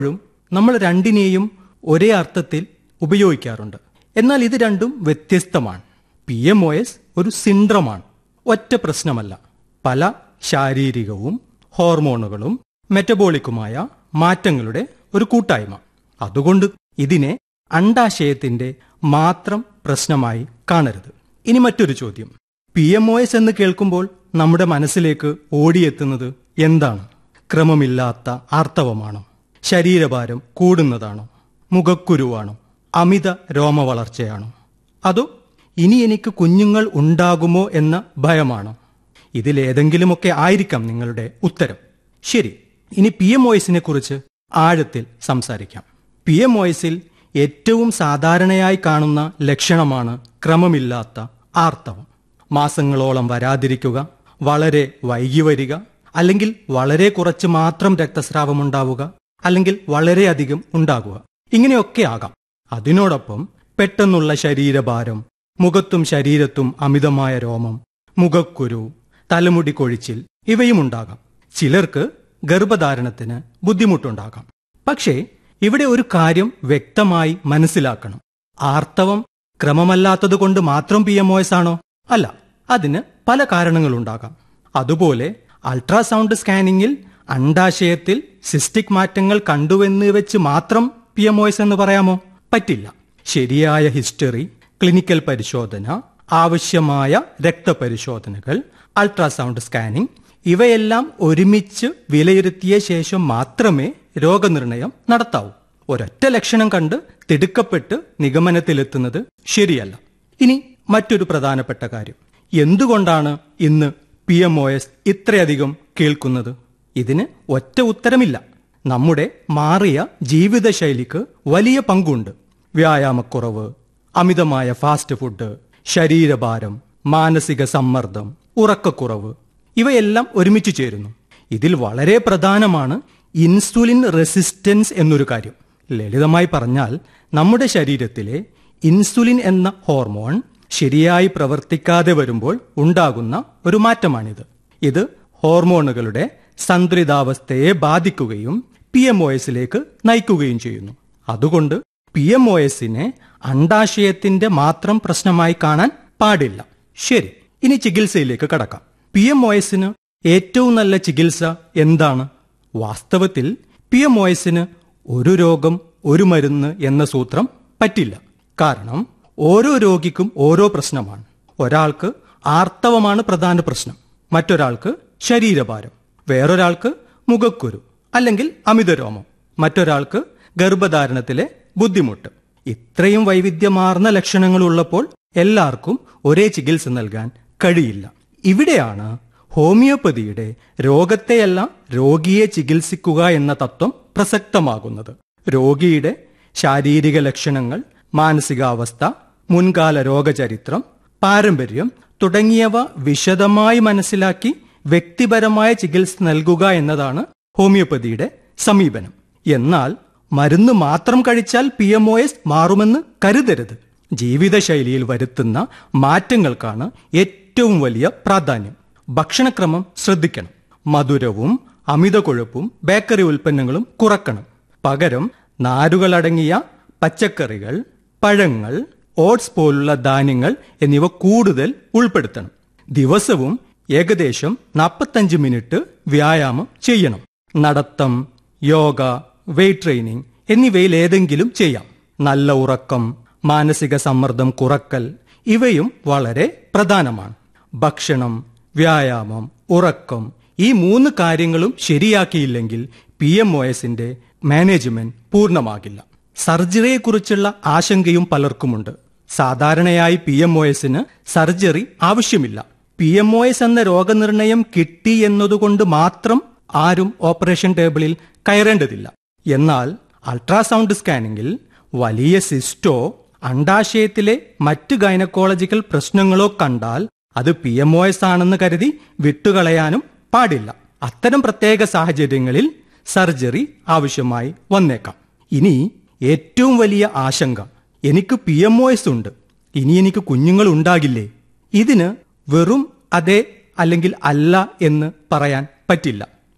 പലപ്പോഴും നമ്മൾ രണ്ടിനെയും ഒരേ അർത്ഥത്തിൽ ഉപയോഗിക്കാറുണ്ട് എന്നാൽ ഇത് രണ്ടും വ്യത്യസ്തമാണ് പി എം ഒ എസ് ഒരു സിൻഡ്രമാണ് ഒറ്റ പ്രശ്നമല്ല പല ശാരീരികവും ഹോർമോണുകളും മെറ്റബോളിക്കുമായ മാറ്റങ്ങളുടെ ഒരു കൂട്ടായ്മ അതുകൊണ്ട് ഇതിനെ അണ്ടാശയത്തിന്റെ മാത്രം പ്രശ്നമായി കാണരുത് ഇനി മറ്റൊരു ചോദ്യം പി എം ഒ എസ് എന്ന് കേൾക്കുമ്പോൾ നമ്മുടെ മനസ്സിലേക്ക് ഓടിയെത്തുന്നത് എന്താണ് ക്രമമില്ലാത്ത ആർത്തവമാണോ ശരീരഭാരം കൂടുന്നതാണോ മുഖക്കുരുവാണോ അമിത രോമവളർച്ചയാണോ അതോ ഇനി എനിക്ക് കുഞ്ഞുങ്ങൾ ഉണ്ടാകുമോ എന്ന ഭയമാണോ ഇതിലേതെങ്കിലുമൊക്കെ ആയിരിക്കാം നിങ്ങളുടെ ഉത്തരം ശരി ഇനി പി എം ഒയസിനെ കുറിച്ച് ആഴത്തിൽ സംസാരിക്കാം പി എം ഒയസിൽ ഏറ്റവും സാധാരണയായി കാണുന്ന ലക്ഷണമാണ് ക്രമമില്ലാത്ത ആർത്തവം മാസങ്ങളോളം വരാതിരിക്കുക വളരെ വൈകി വരിക അല്ലെങ്കിൽ വളരെ കുറച്ച് മാത്രം രക്തസ്രാവം ഉണ്ടാവുക അല്ലെങ്കിൽ വളരെയധികം ഉണ്ടാകുക ഇങ്ങനെയൊക്കെ ആകാം അതിനോടൊപ്പം പെട്ടെന്നുള്ള ശരീരഭാരം മുഖത്തും ശരീരത്തും അമിതമായ രോമം മുഖക്കുരു തലമുടി കൊഴിച്ചിൽ ഇവയും ഉണ്ടാകാം ചിലർക്ക് ഗർഭധാരണത്തിന് ബുദ്ധിമുട്ടുണ്ടാകാം പക്ഷേ ഇവിടെ ഒരു കാര്യം വ്യക്തമായി മനസ്സിലാക്കണം ആർത്തവം ക്രമമല്ലാത്തതുകൊണ്ട് മാത്രം പി എം ഒ എസ് ആണോ അല്ല അതിന് പല കാരണങ്ങളുണ്ടാകാം അതുപോലെ അൾട്രാസൗണ്ട് സ്കാനിങ്ങിൽ അണ്ടാശയത്തിൽ സിസ്റ്റിക് മാറ്റങ്ങൾ കണ്ടുവെന്ന് വെച്ച് മാത്രം പി എം ഒ എസ് എന്ന് പറയാമോ പറ്റില്ല ശരിയായ ഹിസ്റ്ററി ക്ലിനിക്കൽ പരിശോധന ആവശ്യമായ രക്തപരിശോധനകൾ അൾട്രാസൗണ്ട് സ്കാനിംഗ് ഇവയെല്ലാം ഒരുമിച്ച് വിലയിരുത്തിയ ശേഷം മാത്രമേ രോഗനിർണയം നടത്താവൂ ഒരൊറ്റ ലക്ഷണം കണ്ട് തിടുക്കപ്പെട്ട് നിഗമനത്തിലെത്തുന്നത് ശരിയല്ല ഇനി മറ്റൊരു പ്രധാനപ്പെട്ട കാര്യം എന്തുകൊണ്ടാണ് ഇന്ന് പി എം ഒ എസ് ഇത്രയധികം കേൾക്കുന്നത് ഇതിന് ഒറ്റ ഉത്തരമില്ല നമ്മുടെ മാറിയ ജീവിതശൈലിക്ക് വലിയ പങ്കുണ്ട് വ്യായാമക്കുറവ് അമിതമായ ഫാസ്റ്റ് ഫുഡ് ശരീരഭാരം മാനസിക സമ്മർദ്ദം ഉറക്കക്കുറവ് ഇവയെല്ലാം ഒരുമിച്ച് ചേരുന്നു ഇതിൽ വളരെ പ്രധാനമാണ് ഇൻസുലിൻ റെസിസ്റ്റൻസ് എന്നൊരു കാര്യം ലളിതമായി പറഞ്ഞാൽ നമ്മുടെ ശരീരത്തിലെ ഇൻസുലിൻ എന്ന ഹോർമോൺ ശരിയായി പ്രവർത്തിക്കാതെ വരുമ്പോൾ ഉണ്ടാകുന്ന ഒരു മാറ്റമാണിത് ഇത് ഹോർമോണുകളുടെ സന്തുലിതാവസ്ഥയെ ബാധിക്കുകയും പി എം ഒ എസിലേക്ക് നയിക്കുകയും ചെയ്യുന്നു അതുകൊണ്ട് പി എം ഒ എസിനെ അണ്ടാശയത്തിന്റെ മാത്രം പ്രശ്നമായി കാണാൻ പാടില്ല ശരി ഇനി ചികിത്സയിലേക്ക് കടക്കാം പി എം ഒ എസിന് ഏറ്റവും നല്ല ചികിത്സ എന്താണ് വാസ്തവത്തിൽ പി എം ഒ എസിന് ഒരു രോഗം ഒരു മരുന്ന് എന്ന സൂത്രം പറ്റില്ല കാരണം ഓരോ രോഗിക്കും ഓരോ പ്രശ്നമാണ് ഒരാൾക്ക് ആർത്തവമാണ് പ്രധാന പ്രശ്നം മറ്റൊരാൾക്ക് ശരീരഭാരം വേറൊരാൾക്ക് മുഖക്കുരു അല്ലെങ്കിൽ അമിതരോമം മറ്റൊരാൾക്ക് ഗർഭധാരണത്തിലെ ബുദ്ധിമുട്ട് ഇത്രയും വൈവിധ്യമാർന്ന ലക്ഷണങ്ങൾ ഉള്ളപ്പോൾ എല്ലാവർക്കും ഒരേ ചികിത്സ നൽകാൻ കഴിയില്ല ഇവിടെയാണ് ഹോമിയോപ്പതിയുടെ രോഗത്തെയല്ല രോഗിയെ ചികിത്സിക്കുക എന്ന തത്വം പ്രസക്തമാകുന്നത് രോഗിയുടെ ശാരീരിക ലക്ഷണങ്ങൾ മാനസികാവസ്ഥ മുൻകാല രോഗചരിത്രം പാരമ്പര്യം തുടങ്ങിയവ വിശദമായി മനസ്സിലാക്കി വ്യക്തിപരമായ ചികിത്സ നൽകുക എന്നതാണ് ഹോമിയോപ്പതിയുടെ സമീപനം എന്നാൽ മരുന്ന് മാത്രം കഴിച്ചാൽ പി എം ഒ എസ് മാറുമെന്ന് കരുതരുത് ജീവിതശൈലിയിൽ വരുത്തുന്ന മാറ്റങ്ങൾക്കാണ് ഏറ്റവും വലിയ പ്രാധാന്യം ഭക്ഷണക്രമം ശ്രദ്ധിക്കണം മധുരവും അമിത കൊഴുപ്പും ബേക്കറി ഉൽപ്പന്നങ്ങളും കുറക്കണം പകരം നാരുകളടങ്ങിയ പച്ചക്കറികൾ പഴങ്ങൾ ഓട്സ് പോലുള്ള ധാന്യങ്ങൾ എന്നിവ കൂടുതൽ ഉൾപ്പെടുത്തണം ദിവസവും ഏകദേശം നാൽപ്പത്തഞ്ച് മിനിറ്റ് വ്യായാമം ചെയ്യണം നടത്തം യോഗ വെയ്റ്റ് ട്രെയിനിങ് എന്നിവയിൽ ഏതെങ്കിലും ചെയ്യാം നല്ല ഉറക്കം മാനസിക സമ്മർദ്ദം കുറക്കൽ ഇവയും വളരെ പ്രധാനമാണ് ഭക്ഷണം വ്യായാമം ഉറക്കം ഈ മൂന്ന് കാര്യങ്ങളും ശരിയാക്കിയില്ലെങ്കിൽ പി എം ഒ എസിന്റെ മാനേജ്മെന്റ് പൂർണ്ണമാകില്ല സർജറിയെക്കുറിച്ചുള്ള ആശങ്കയും പലർക്കുമുണ്ട് സാധാരണയായി പി എം ഒ എസിന് സർജറി ആവശ്യമില്ല പി എം ഒ എസ് എന്ന രോഗനിർണയം കിട്ടി എന്നതുകൊണ്ട് മാത്രം ആരും ഓപ്പറേഷൻ ടേബിളിൽ കയറേണ്ടതില്ല എന്നാൽ അൾട്രാസൗണ്ട് സ്കാനിങ്ങിൽ വലിയ സിസ്റ്റോ അണ്ടാശയത്തിലെ മറ്റ് ഗൈനക്കോളജിക്കൽ പ്രശ്നങ്ങളോ കണ്ടാൽ അത് പി എം ഒ എസ് ആണെന്ന് കരുതി വിട്ടുകളയാനും പാടില്ല അത്തരം പ്രത്യേക സാഹചര്യങ്ങളിൽ സർജറി ആവശ്യമായി വന്നേക്കാം ഇനി ഏറ്റവും വലിയ ആശങ്ക എനിക്ക് പി എം ഒ എസ് ഉണ്ട് ഇനി എനിക്ക് കുഞ്ഞുങ്ങൾ ഉണ്ടാകില്ലേ ഇതിന് വെറും അതെ അല്ലെങ്കിൽ അല്ല എന്ന് പറയാൻ പറ്റില്ല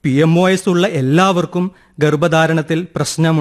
പി എം ഒ എസ് ഉള്ള എല്ലാവർക്കും ഗർഭധാരണത്തിൽ പ്രശ്നം